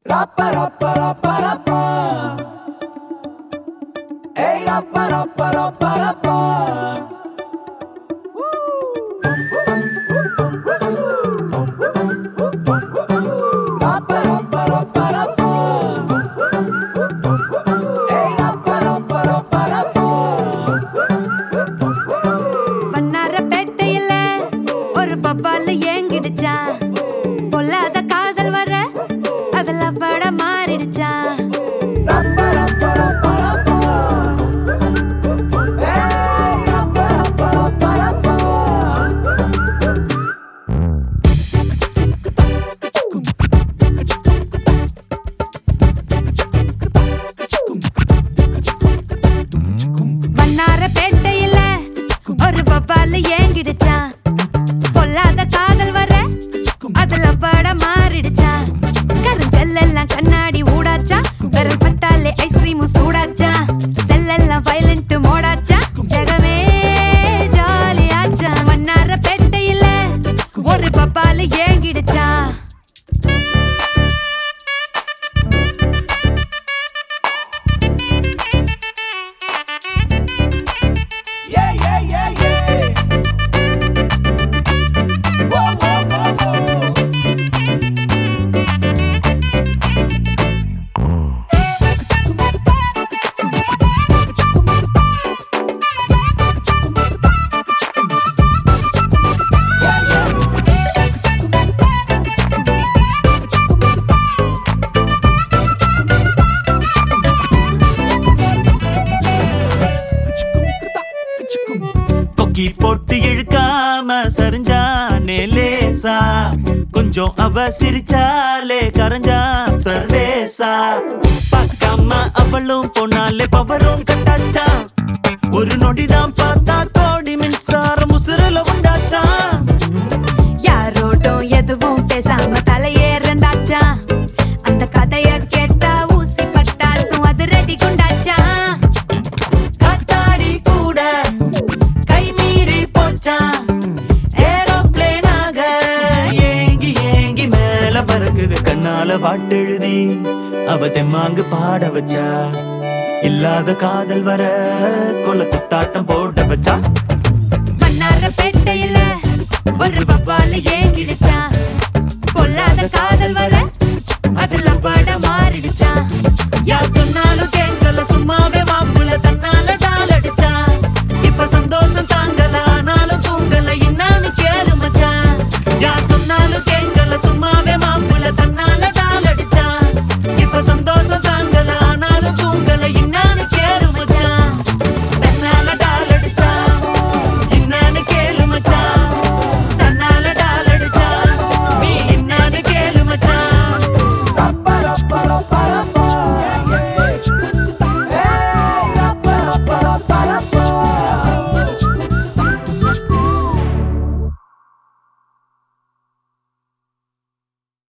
Rappa, rappa, rappa, rappa. Hey, rappa, rappa, rappa, rappa. Rappa, rappa, rappa, rappa. Hey, rappa, rappa, rappa, rappa. வண்ணாரப்பேட்டையில ஒரு பப்பால ஏங்கிடுச்சான் பொல்லாத காதல் வர அதுல பட மாறிடுச்சான் Rappa, rappa, rappa, rappa. Hey, rappa, rappa, rappa, rappa. வண்ணாரப்பேட்டையில ஒரு பப்பால ஏங்கிடுச்சான் பொல்லாத காதல் வர அதுல பட மாறிடுச்சான் கருங்கல்லெல்லாம் கண்ணாடி ஊடாச்சா விரல் பட்டாலே ஐஸ்கிரீமும் சூடாச்சா செல்லெல்லாம் வயலண்ட் மோடாச்சா ஜெகமே ஜாலியாச்சா வண்ணாரப்பேட்டையில ஒரு பப்பால ஏங்கிடுச்சான் Yeah, yeah, yeah, yeah. Whoa, whoa, whoa, whoa. கொக்கி போட்டு இழுக்காம சரிஞ்சானே லேசா கொஞ்சம் அவ சிரிச்சாலே கரைஞ்சா சர்வேசா பார்க்காம அவளும் போனாலே பவரும் கட்டாச்சா ஒரு நொடிதான் பார்த்தா கோடி மின்சாரம் உசுரல உண்டாச்சா யாரோடும் எதுவும் பேசாம தலையேறந்தாச்சா அந்த கதைய கேட்டா ஊசி பட்டாசும் அது ரெடி குண்டாச்சா காத்தாடி கூட கை மீறி போச்சா ஏரோப்ளேனாக ஏங்கி ஏங்கி மேல பறக்குது கண்ணால பாட்டெழுதி அவ தெம்மாங்கு பாட வச்சா இல்லாத காதல் வர கொல குத்தாட்டம் போட வச்சா மன்னார பேட்டையில ஒரு பப்பால ஏங்கிடுச்சா பொல்லாத காதல்